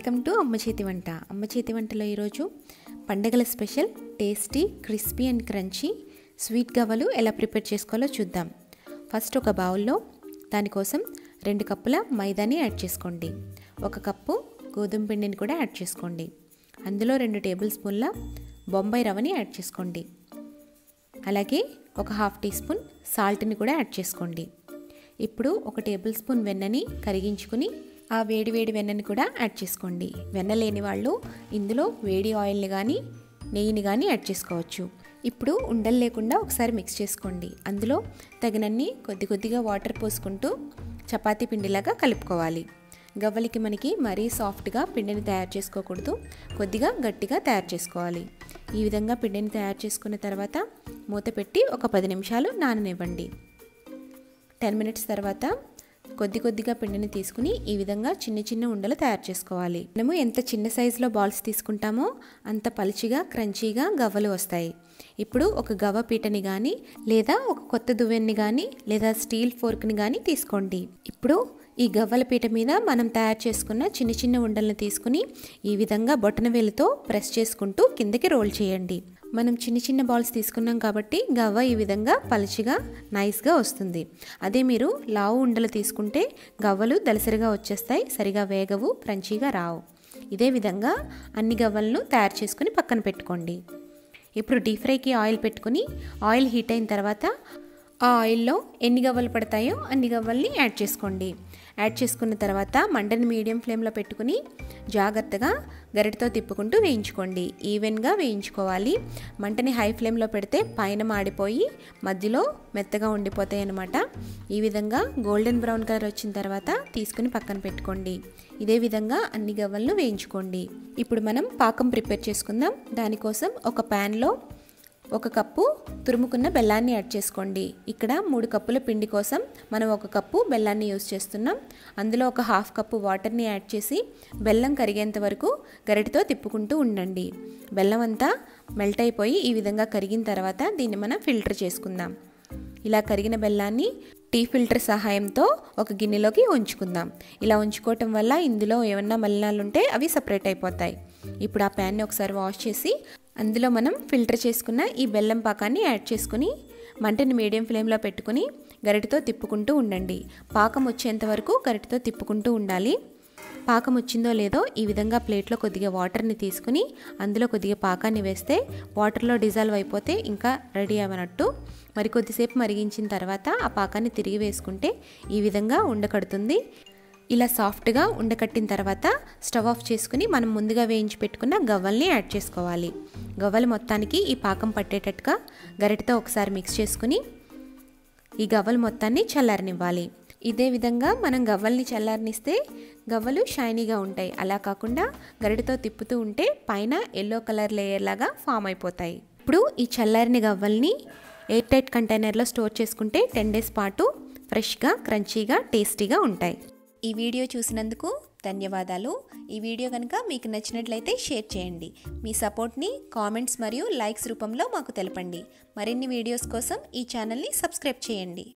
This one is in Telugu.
వెల్కమ్ టు అమ్మ చేతి వంట అమ్మ చేతి వంటలో ఈరోజు పండగల special tasty crispy and crunchy sweet గవ్వలు ఎలా ప్రిపేర్ చేసుకోవాలో చూద్దాం ఫస్ట్ ఒక బౌల్లో దానికోసం రెండు కప్పుల మైదాని యాడ్ చేసుకోండి ఒక కప్పు గోధుమ పిండిని కూడా యాడ్ చేసుకోండి అందులో రెండు టేబుల్ స్పూన్ల బొంబాయి రవ్వని యాడ్ చేసుకోండి అలాగే ఒక హాఫ్ టీ స్పూన్ సాల్ట్ని కూడా యాడ్ చేసుకోండి ఇప్పుడు ఒక టేబుల్ స్పూన్ వెన్నని కరిగించుకుని ఆ వేడి వేడి వెన్నని కూడా యాడ్ చేసుకోండి వెన్న లేని వాళ్ళు ఇందులో వేడి ఆయిల్ని కానీ నెయ్యిని కానీ యాడ్ చేసుకోవచ్చు ఇప్పుడు ఉండలు లేకుండా ఒకసారి మిక్స్ చేసుకోండి అందులో తగినన్ని కొద్ది కొద్దిగా వాటర్ పోసుకుంటూ చపాతీ పిండిలాగా కలుపుకోవాలి గవ్వలికి మనకి మరీ సాఫ్ట్గా పిండిని తయారు చేసుకోకూడదు కొద్దిగా గట్టిగా తయారు చేసుకోవాలి ఈ విధంగా పిండిని తయారు చేసుకున్న తర్వాత మూత పెట్టి ఒక పది నిమిషాలు నాననివ్వండి టెన్ మినిట్స్ తర్వాత కొద్ది కొద్దిగా పిండిని తీసుకుని ఈ విధంగా చిన్న చిన్న ఉండలు తయారు చేసుకోవాలి మనము ఎంత చిన్న సైజులో బాల్స్ తీసుకుంటామో అంత పలుచిగా క్రంచీగా గవ్వలు వస్తాయి ఇప్పుడు ఒక గవ్వ పీటని కానీ లేదా ఒక కొత్త దువ్వెన్ని కానీ లేదా స్టీల్ ఫోర్క్ని కానీ తీసుకోండి ఇప్పుడు ఈ గవ్వల పీట మీద మనం తయారు చేసుకున్న చిన్న చిన్న ఉండలను తీసుకుని ఈ విధంగా బొటన వేలుతో ప్రెస్ చేసుకుంటూ కిందకి రోల్ చేయండి మనం చిన్న చిన్న బాల్స్ తీసుకున్నాం కాబట్టి గవ్వ ఈ విధంగా పలుచగా నైస్గా వస్తుంది అదే మీరు లావు ఉండలు తీసుకుంటే గవ్వలు దలసరిగా వచ్చేస్తాయి సరిగా వేగవు క్రంచీగా రావు ఇదే విధంగా అన్ని గవ్వలను తయారు చేసుకుని పక్కన పెట్టుకోండి ఇప్పుడు డీప్ ఫ్రైకి ఆయిల్ పెట్టుకుని ఆయిల్ హీట్ అయిన తర్వాత ఆ ఆయిల్లో ఎన్ని గవ్వలు పడతాయో అన్ని గవ్వల్ని యాడ్ చేసుకోండి యాడ్ చేసుకున్న తర్వాత మంటని మీడియం ఫ్లేమ్లో పెట్టుకుని జాగ్రత్తగా గరిటతో తిప్పుకుంటూ వేయించుకోండి ఈవెన్గా వేయించుకోవాలి మంటని హై ఫ్లేమ్లో పెడితే పైన మాడిపోయి మధ్యలో మెత్తగా ఉండిపోతాయి అన్నమాట ఈ విధంగా గోల్డెన్ బ్రౌన్ కలర్ వచ్చిన తర్వాత తీసుకుని పక్కన పెట్టుకోండి ఇదే విధంగా అన్ని గవ్వలను వేయించుకోండి ఇప్పుడు మనం పాకం ప్రిపేర్ చేసుకుందాం దానికోసం ఒక ప్యాన్లో ఒక కప్పు తురుముకున్న బెల్లాన్ని యాడ్ చేసుకోండి ఇక్కడ మూడు కప్పుల పిండి కోసం మనం ఒక కప్పు బెల్లాన్ని యూస్ చేస్తున్నాం అందులో ఒక హాఫ్ కప్పు వాటర్ని యాడ్ చేసి బెల్లం కరిగేంత వరకు గరిటతో తిప్పుకుంటూ ఉండండి బెల్లం అంతా మెల్ట్ అయిపోయి ఈ విధంగా కరిగిన తర్వాత దీన్ని మనం ఫిల్టర్ చేసుకుందాం ఇలా కరిగిన బెల్లాన్ని టీ ఫిల్టర్ సహాయంతో ఒక గిన్నెలోకి ఉంచుకుందాం ఇలా ఉంచుకోవటం వల్ల ఇందులో ఏమన్నా మలినాలు ఉంటే అవి సపరేట్ అయిపోతాయి ఇప్పుడు ఆ ప్యాన్ని ఒకసారి వాష్ చేసి అందులో మనం ఫిల్టర్ చేసుకున్న ఈ బెల్లం పాకాన్ని యాడ్ చేసుకుని మంటని మీడియం ఫ్లేమ్లో పెట్టుకుని గరిటతో తిప్పుకుంటూ ఉండండి పాకం వచ్చేంత వరకు గరిటతో తిప్పుకుంటూ ఉండాలి పాకం వచ్చిందో లేదో ఈ విధంగా ప్లేట్లో కొద్దిగా వాటర్ని తీసుకుని అందులో కొద్దిగా పాకాన్ని వేస్తే వాటర్లో డిజాల్వ్ అయిపోతే ఇంకా రెడీ అవ్వనట్టు మరి కొద్దిసేపు మరిగించిన తర్వాత ఆ పాకాన్ని తిరిగి వేసుకుంటే ఈ విధంగా ఉండకడుతుంది ఇలా సాఫ్ట్గా ఉండకట్టిన తర్వాత స్టవ్ ఆఫ్ చేసుకుని మనం ముందుగా వేయించి పెట్టుకున్న గవ్వల్ని యాడ్ చేసుకోవాలి గవ్వలు మొత్తానికి ఈ పాకం పట్టేటట్టుగా గరిటతో ఒకసారి మిక్స్ చేసుకుని ఈ గవ్వలు మొత్తాన్ని చల్లారనివ్వాలి ఇదే విధంగా మనం గవ్వల్ని చల్లారనిస్తే గవ్వలు షైనీగా ఉంటాయి అలా కాకుండా గరిటతో తిప్పుతూ ఉంటే పైన ఎల్లో కలర్ లేయర్ లాగా ఫామ్ అయిపోతాయి ఇప్పుడు ఈ చల్లారిన గవ్వల్ని ఎయిర్ టైట్ కంటైనర్లో స్టోర్ చేసుకుంటే టెన్ డేస్ పాటు ఫ్రెష్గా క్రంచీగా టేస్టీగా ఉంటాయి ఈ వీడియో చూసినందుకు ధన్యవాదాలు ఈ వీడియో కనుక మీకు నచ్చినట్లయితే షేర్ చేయండి మీ సపోర్ట్ని కామెంట్స్ మరియు లైక్స్ రూపంలో మాకు తెలపండి మరిన్ని వీడియోస్ కోసం ఈ ఛానల్ని సబ్స్క్రైబ్ చేయండి